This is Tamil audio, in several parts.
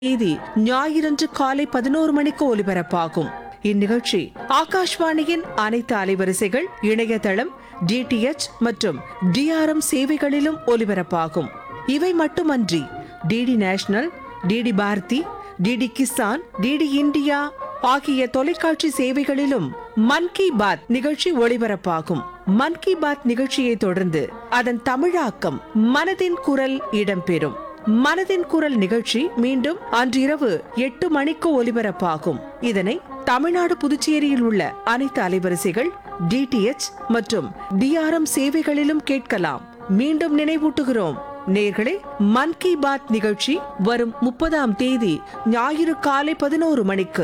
தேதி ஞாயிறன்று காலை பதினோரு மணிக்கு ஒலிபரப்பாகும் இந்நிகழ்ச்சி ஆகாஷ்வாணியின் அனைத்து அலைவரிசைகள் இணையதளம் டிடிஎச் மற்றும் டிஆர்எம் சேவைகளிலும் ஒலிபரப்பாகும் இவை மட்டுமன்றி DD National DD Bharati DD Kisan DD India ஆகிய தொலைக்காட்சி சேவைகளிலும் மன் கி பாத் நிகழ்ச்சி ஒளிபரப்பாகும் மன் கி பாத் நிகழ்ச்சியை தொடர்ந்து அதன் தமிழாக்கம் மனதின் குரல் இடம்பெறும் மனதின் குரல் நிகழ்ச்சி மீண்டும் அன்றிரவு எட்டு மணிக்கு ஒலிபரப்பாகும் இதனை தமிழ்நாடு புதுச்சேரியில் உள்ள அனைத்து அலைவரிசைகள் டிடிஎச் மற்றும் டிஆர்எம் சேவைகளிலும் கேட்கலாம் மீண்டும் நினைவூட்டுகிறோம் நேர்களே மன் கி பாத் நிகழ்ச்சி வரும் முப்பதாம் தேதி ஞாயிறு காலை பதினோரு மணிக்கு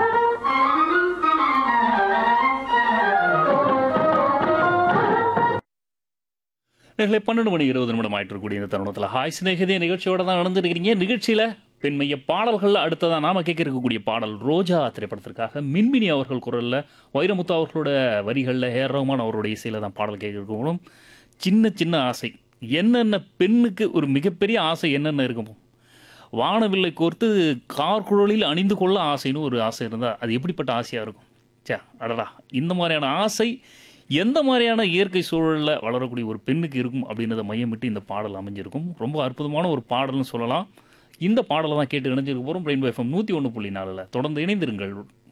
நேர்களை பன்னெண்டு மணி இருபது நிமிடம் ஆயிட்டு இருக்கக்கூடிய இந்த தருணத்தில் ஹாய் சிநேகிதே நிகழ்ச்சியோட தான் நடந்துருக்கிறீங்க நிகழ்ச்சியில் பெண்மைய பாடல்கள் அடுத்ததான் நாம கேட்க இருக்கக்கூடிய பாடல் ரோஜா திரைப்படத்திற்காக மின்மினி அவர்கள் குரலில் வைரமுத்து அவர்களோட வரிகளில் ஹேர் ரஹ்மான் அவருடைய இசையில் தான் பாடல் கேட்க இருக்கணும் சின்ன சின்ன ஆசை என்னென்ன பெண்ணுக்கு ஒரு மிகப்பெரிய ஆசை என்னென்ன இருக்கும் வானவில்லை கோர்த்து கார்குழலில் அணிந்து கொள்ள ஆசைன்னு ஒரு ஆசை இருந்தால் அது எப்படிப்பட்ட ஆசையாக இருக்கும் சே அடடா இந்த மாதிரியான ஆசை எந்த மாதிரியான இயற்கை சூழலில் வளரக்கூடிய ஒரு பெண்ணுக்கு இருக்கும் அப்படின்றத மையமிட்டு இந்த பாடல் அமைஞ்சிருக்கும் ரொம்ப அற்புதமான ஒரு பாடல்னு சொல்லலாம் இந்த பாடலை தான் கேட்டு இணைஞ்சிருக்க போகிறோம் ரெயின்போ எஃப்எம் நூற்றி ஒன்று புள்ளி நாலில் தொடர்ந்து இணைந்திருங்கள்